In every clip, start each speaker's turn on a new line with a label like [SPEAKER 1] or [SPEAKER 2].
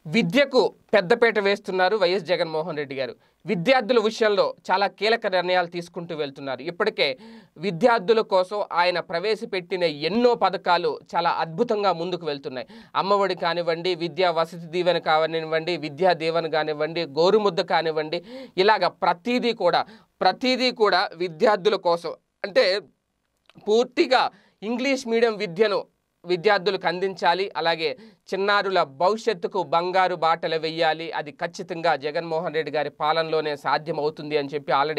[SPEAKER 1] విద్యకు పెద్దపీట వేస్తున్నారు వైఎస్ జగన్మోహన్ రెడ్డి గారు విద్యార్థుల విషయంలో చాలా కీలక నిర్ణయాలు తీసుకుంటూ వెళ్తున్నారు ఇప్పటికే విద్యార్థుల కోసం ఆయన ప్రవేశపెట్టిన ఎన్నో పథకాలు చాలా అద్భుతంగా ముందుకు వెళ్తున్నాయి అమ్మఒడి కానివ్వండి విద్యా వసతి దీవెన కానివ్వండి విద్యా దీవెన కానివ్వండి గోరుముద్ద కానివ్వండి ఇలాగ ప్రతిదీ కూడా ప్రతిదీ కూడా విద్యార్థుల కోసం అంటే పూర్తిగా ఇంగ్లీష్ మీడియం విద్యను విద్యార్థులకు అందించాలి అలాగే చిన్నారుల భవిష్యత్తుకు బంగారు బాటలు వెయ్యాలి అది ఖచ్చితంగా జగన్మోహన్ రెడ్డి గారి పాలనలోనే సాధ్యమవుతుంది అని చెప్పి ఆల్రెడీ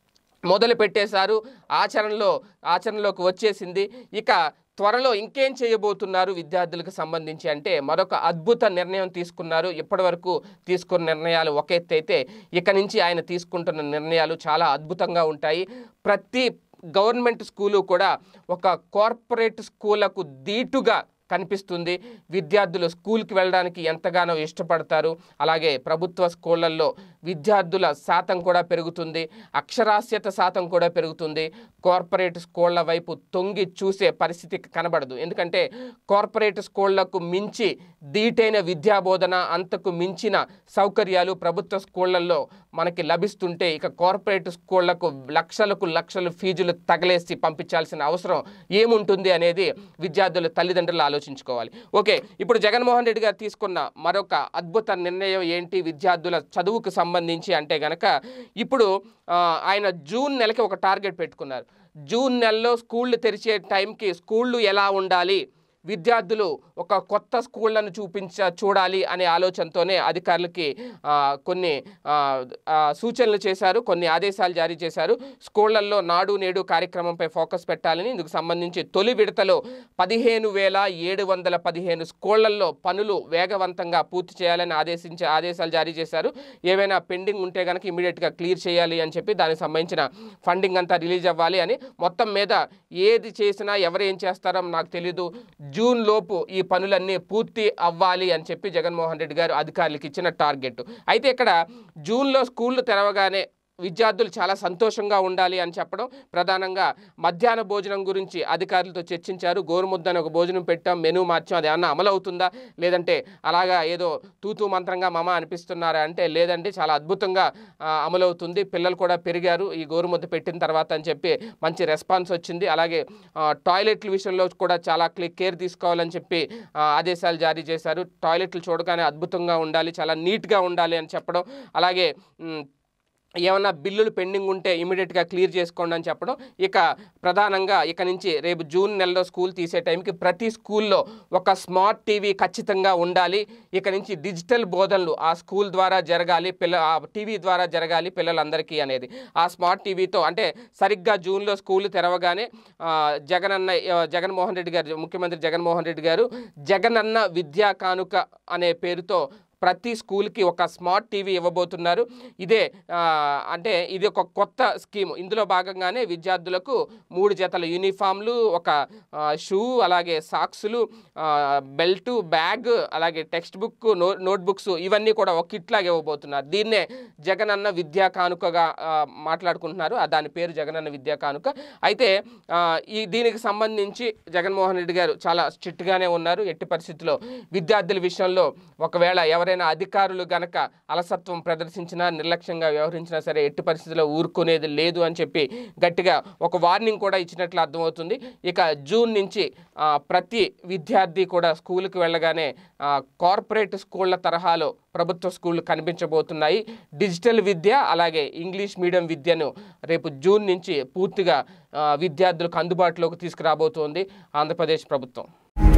[SPEAKER 1] మొదలు పెట్టేశారు ఆచరణలో ఆచరణలోకి వచ్చేసింది ఇక త్వరలో ఇంకేం చేయబోతున్నారు విద్యార్థులకు సంబంధించి అంటే మరొక అద్భుత నిర్ణయం తీసుకున్నారు ఇప్పటివరకు తీసుకున్న నిర్ణయాలు ఒక ఎత్తు అయితే ఇక నుంచి ఆయన తీసుకుంటున్న నిర్ణయాలు చాలా అద్భుతంగా ఉంటాయి ప్రతి గవర్నమెంట్ స్కూలు కూడా ఒక కార్పొరేట్ స్కూళ్లకు దీటుగా కనిపిస్తుంది విద్యార్థులు స్కూల్కి వెళ్ళడానికి ఎంతగానో ఇష్టపడతారు అలాగే ప్రభుత్వ స్కూళ్ళల్లో విద్యార్థుల శాతం కూడా పెరుగుతుంది అక్షరాస్యత శాతం కూడా పెరుగుతుంది కార్పొరేట్ స్కూళ్ళ వైపు తొంగి చూసే పరిస్థితి కనబడదు ఎందుకంటే కార్పొరేట్ స్కూళ్లకు మించి దీటైన విద్యాబోధన అంతకు మించిన సౌకర్యాలు ప్రభుత్వ స్కూళ్ళల్లో మనకి లభిస్తుంటే ఇక కార్పొరేట్ స్కూళ్లకు లక్షలకు లక్షలు ఫీజులు తగలేసి పంపించాల్సిన అవసరం ఏముంటుంది అనేది విద్యార్థుల తల్లిదండ్రులు ఆలోచించుకోవాలి ఓకే ఇప్పుడు జగన్మోహన్ రెడ్డి గారు తీసుకున్న మరొక అద్భుత నిర్ణయం ఏంటి విద్యార్థుల చదువుకు సంబంధించి అంటే గనక ఇప్పుడు ఆ, ఆయన జూన్ నెలకి ఒక టార్గెట్ పెట్టుకున్నారు జూన్ నెలలో స్కూళ్ళు తెరిచే టైంకి స్కూళ్ళు ఎలా ఉండాలి విద్యార్థులు ఒక కొత్త స్కూళ్లను చూపించ చూడాలి అనే ఆలోచనతోనే అధికారులకి ఆ, కొన్ని ఆ, ఆ, సూచనలు చేశారు కొన్ని ఆదేశాలు జారీ చేశారు స్కూళ్లలో నాడు నేడు కార్యక్రమంపై ఫోకస్ పెట్టాలని ఇందుకు సంబంధించి తొలి విడతలో పదిహేను వేల ఏడు వందల పదిహేను స్కూళ్లలో పనులు వేగవంతంగా పూర్తి చేయాలని ఆదేశించే ఆదేశాలు జారీ చేశారు ఏవైనా పెండింగ్ ఉంటే కనుక ఇమీడియట్గా క్లియర్ చేయాలి అని చెప్పి దానికి సంబంధించిన ఫండింగ్ అంతా రిలీజ్ అవ్వాలి అని మొత్తం మీద ఏది చేసినా ఎవరు ఏం చేస్తారో నాకు తెలీదు జూన్ లోపు ఈ పనులన్నీ పూర్తి అవ్వాలి అని చెప్పి జగన్మోహన్ రెడ్డి గారు అధికారులకు ఇచ్చిన టార్గెట్ అయితే ఇక్కడ జూన్లో స్కూళ్ళు తెరవగానే విద్యార్థులు చాలా సంతోషంగా ఉండాలి అని చెప్పడం ప్రధానంగా మధ్యాహ్న భోజనం గురించి అధికారులతో చర్చించారు గోరుముద్ద అని ఒక భోజనం పెట్టాం మెనూ మార్చాం అది ఏమన్నా అమలు అవుతుందా లేదంటే అలాగా ఏదో తూతూ మంత్రంగా మమ అనిపిస్తున్నారా అంటే లేదండి చాలా అద్భుతంగా ఆ, అమలవుతుంది పిల్లలు కూడా పెరిగారు ఈ గోరుముద్ద పెట్టిన తర్వాత అని చెప్పి మంచి రెస్పాన్స్ వచ్చింది అలాగే ఆ, టాయిలెట్ల విషయంలో కూడా చాలా క్లి కేర్ తీసుకోవాలని చెప్పి ఆ, ఆదేశాలు జారీ చేశారు టాయిలెట్లు చూడగానే అద్భుతంగా ఉండాలి చాలా నీట్గా ఉండాలి అని చెప్పడం అలాగే మ్, ఏమన్నా బిల్లులు పెండింగ్ ఉంటే ఇమీడియట్గా క్లియర్ చేసుకోండి అని చెప్పడం ఇక ప్రధానంగా ఇక నుంచి రేపు జూన్ నెలలో స్కూల్ తీసే టైంకి ప్రతి స్కూల్లో ఒక స్మార్ట్ టీవీ ఖచ్చితంగా ఉండాలి ఇక నుంచి డిజిటల్ బోధనలు ఆ స్కూల్ ద్వారా జరగాలి పిల్ల ఆ టీవీ ద్వారా జరగాలి పిల్లలందరికీ అనేది ఆ స్మార్ట్ టీవీతో అంటే సరిగ్గా జూన్లో స్కూల్ తెరవగానే ఆ, జగనన్న ఆ, జగన్మోహన్ రెడ్డి గారు ముఖ్యమంత్రి జగన్మోహన్ రెడ్డి గారు జగనన్న విద్యా కానుక అనే పేరుతో ప్రతి స్కూల్కి ఒక స్మార్ట్ టీవీ ఇవ్వబోతున్నారు ఇదే ఆ, అంటే ఇది ఒక కొత్త స్కీమ్ ఇందులో భాగంగానే విద్యార్థులకు మూడు జతల యూనిఫామ్లు ఒక ఆ, షూ అలాగే సాక్సులు ఆ, బెల్టు బ్యాగ్ అలాగే టెక్స్ట్ బుక్ నో నోట్బుక్స్ ఇవన్నీ కూడా ఒక కిట్లాగా ఇవ్వబోతున్నారు దీన్నే జగనన్న విద్యా కానుకగా ఆ, మాట్లాడుకుంటున్నారు ఆ దాని పేరు జగనన్న విద్యా కానుక అయితే ఆ, ఈ దీనికి సంబంధించి జగన్మోహన్ రెడ్డి గారు చాలా స్ట్రిక్ట్గానే ఉన్నారు ఎట్టి పరిస్థితుల్లో విద్యార్థుల విషయంలో ఒకవేళ ఎవరైనా అధికారులు గనక అలసత్వం ప్రదర్శించినా నిర్లక్ష్యంగా వ్యవహరించినా సరే ఎట్టి పరిస్థితుల్లో ఊరుకునేది లేదు అని చెప్పి గట్టిగా ఒక వార్నింగ్ కూడా ఇచ్చినట్లు అర్థమవుతుంది ఇక జూన్ నుంచి ఆ, ప్రతి విద్యార్థి కూడా స్కూల్కి వెళ్ళగానే ఆ, కార్పొరేట్ స్కూళ్ళ తరహాలో ప్రభుత్వ స్కూళ్ళు కనిపించబోతున్నాయి డిజిటల్ విద్య అలాగే ఇంగ్లీష్ మీడియం విద్యను రేపు జూన్ నుంచి పూర్తిగా ఆ, విద్యార్థులకు అందుబాటులోకి తీసుకురాబోతోంది ఆంధ్రప్రదేశ్ ప్రభుత్వం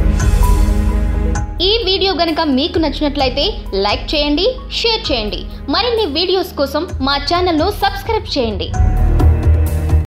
[SPEAKER 2] ఈ వీడియో గనుక మీకు నచ్చినట్లయితే లైక్ చేయండి షేర్ చేయండి మరిన్ని వీడియోస్ కోసం మా ఛానల్ను సబ్స్క్రైబ్ చేయండి